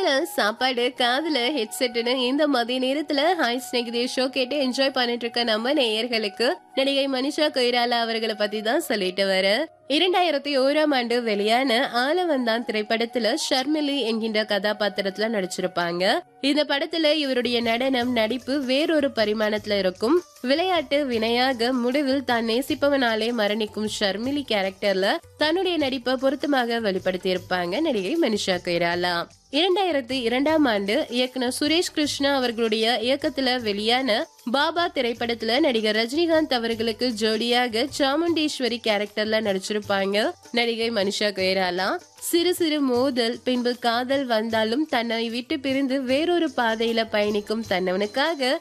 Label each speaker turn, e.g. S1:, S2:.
S1: சாப்பாடு காதுல ஹெட்செட்னு இந்த மதிய நேரத்துல ஹாய் ஸ்நேகிதே ஷோ கேட்டு என்ஜாய் பண்ணிட்டு இருக்க நம்ம நேயர்களுக்கு நடிகை மனிஷா கொய்ராலா அவர்களை பத்தி தான் சொல்லிட்டு வர இரண்டாயிரத்தி ஓராம் ஆண்டு வெளியான ஆலவந்தான் திரைப்படத்துல ஷர்மிலி என்கின்ற கதாபாத்திரத்துல நடிச்சிருப்பாங்க இந்த படத்துல இவருடைய நடனம் நடிப்பு வேறொரு பரிமாணத்துல இருக்கும் விளையாட்டு வினையாக முடிவில் தான் நேசிப்பவனாலே மரணிக்கும் ஷர்மிலி கேரக்டர்ல தன்னுடைய நடிப்பை பொருத்தமாக வெளிப்படுத்தி இருப்பாங்க நடிகை மனிஷா கொய்ராலா இரண்டாயிரத்தி இரண்டாம் ஆண்டு இயக்குனர் சுரேஷ் கிருஷ்ணா அவர்களுடைய இயக்கத்துல வெளியான பாபா திரைப்படத்துல நடிகர் ரஜினிகாந்த் அவர்களுக்கு ஜோடியாக சாமுண்டீஸ்வரி கேரக்டர்ல நடிச்சிருப்பாங்க நடிகை மனிஷா கொய்ராலா சிறு சிறு மோதல் பின்பு காதல் வந்தாலும் தன்னை விட்டு பிரிந்து வேறொரு பாதையில பயணிக்கும் தன்னவனுக்காக